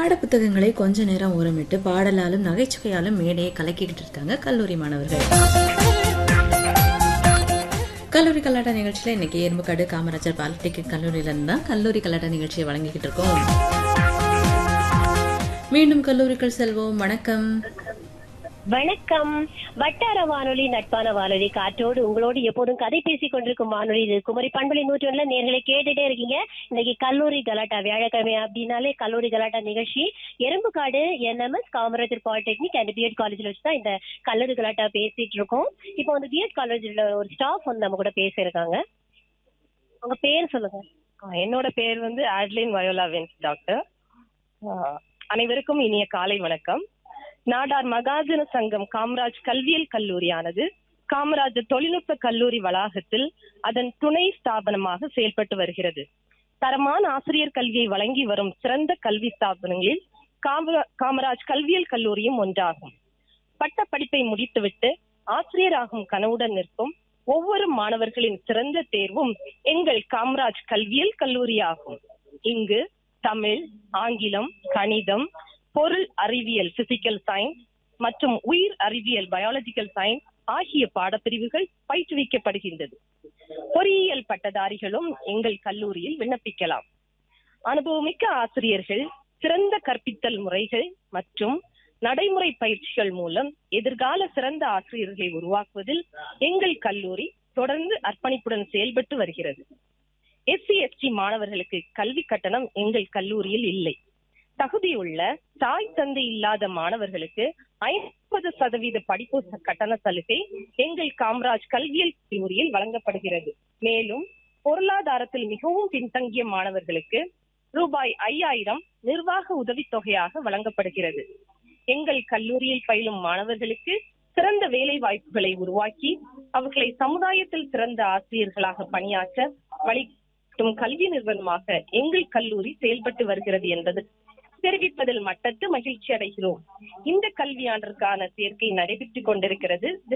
பாட புத்தகங்களை கொஞ்ச நேரம் ஓரமிட்டு பாடலாலும் நகைச்சுவையாலும் மேடையை கலக்கிக்கிட்டு இருக்காங்க கல்லூரி மாணவர்கள் கல்லூரி கல்லாட்ட நிகழ்ச்சியில இன்னைக்கு எறும்புக்காடு காமராஜர் பாலிடெக்னிக் கல்லூரியில இருந்து தான் கல்லூரி கல்லாட்ட நிகழ்ச்சியை வழங்கிக்கிட்டு இருக்கோம் மீண்டும் கல்லூரிக்குள் செல்வோம் வணக்கம் வணக்கம் வட்டார வானொலி நட்பான வானொலி காற்றோடு உங்களோடு எப்போதும் கதை பேசிக் கொண்டிருக்கும் வானொலி இது குமரி பண்பலை நூற்றொன்னுல நேர்களை கேட்டுட்டே இருக்கீங்க இன்னைக்கு கல்லூரி கலாட்டா வியாழக்கிழமை அப்படின்னாலே கல்லூரி கலாட்டா நிகழ்ச்சி Erumbukkadu NMS Kamarajar polytechnic and BEd காலேஜ்ல வச்சு தான் இந்த கல்லூரி கலாட்டா பேசிட்டு இருக்கோம் இப்போ வந்து பிஎட் காலேஜ்ல ஒரு ஸ்டாஃப் வந்து நம்ம கூட பேச இருக்காங்க உங்க பேர் சொல்லுங்க ஆ, என்னோட பேர் வந்து ஆட்லின் வயோலா வென்ஸ் டாக்டர் ஆ, அனைவருக்கும் இனிய காலை வணக்கம் நாடார் மகாஜன சங்கம் காமராஜ் கல்வியியல் கல்லூரியானது காமராஜர் தொழில்நுட்ப கல்லூரி வளாகத்தில் அதன் துணை ஸ்தாபனமாக செயல்பட்டு வருகிறது தரமான ஆசிரியர் கல்வியை வழங்கி வரும் சிறந்த கல்வி ஸ்தாபனங்களில் காமரா- காமராஜ் கல்வியியல் கல்லூரியும் ஒன்றாகும் பட்ட படிப்பை முடித்துவிட்டு ஆசிரியராகும் கனவுடன் நிற்கும் ஒவ்வொரு மாணவர்களின் சிறந்த தேர்வும் எங்கள் காமராஜ் கல்வியியல் கல்லூரியாகும் இங்கு தமிழ் ஆங்கிலம் கணிதம் பொருள் அறிவியல் பிசிக்கல் சயின்ஸ் மற்றும் உயிர் அறிவியல் பயாலஜிக்கல் சயின்ஸ் ஆகிய பாடப்பிரிவுகள் பயிற்றுவிக்கப்படுகின்றது பொறியியல் பட்டதாரிகளும் எங்கள் கல்லூரியில் விண்ணப்பிக்கலாம் அனுபவமிக்க ஆசிரியர்கள் சிறந்த கற்பித்தல் முறைகள் மற்றும் நடைமுறை பயிற்சிகள் மூலம் எதிர்கால சிறந்த ஆசிரியர்களை உருவாக்குவதில் எங்கள் கல்லூரி தொடர்ந்து அர்ப்பணிப்புடன் செயல்பட்டு வருகிறது எஸ்சி எஸ்டி மாணவர்களுக்கு கல்வி கட்டணம் எங்கள் கல்லூரியில் இல்லை தகுதியுள்ள தாய் தந்தை இல்லாத மாணவர்களுக்கு ஐம்பது சதவீத படிப்பு ச- கட்டண சலுகை எங்கள் காமராஜ் கல்வியியல் கல்லூரியில் வழங்கப்படுகிறது மேலும் பொருளாதாரத்தில் மிகவும் பின்தங்கிய மாணவர்களுக்கு ரூபாய் ஐயாயிரம் நிர்வாக உதவித்தொகையாக வழங்கப்படுகிறது எங்கள் கல்லூரியில் பயிலும் மாணவர்களுக்கு சிறந்த வேலை வாய்ப்புகளை உருவாக்கி அவர்களை சமுதாயத்தில் சிறந்த ஆசிரியர்களாக பணியாற்ற வழிகாட்டும் கல்வி நிறுவனமாக எங்கள் கல்லூரி செயல்பட்டு வருகிறது என்பது தெரிவிப்பதில் மட்டற்று மகிழ்ச்சி அடைகிறோம் இந்த கல்வியாண்டிற்கான சேர்க்கை நடைபெற்றுக் கொண்டிருக்கிறது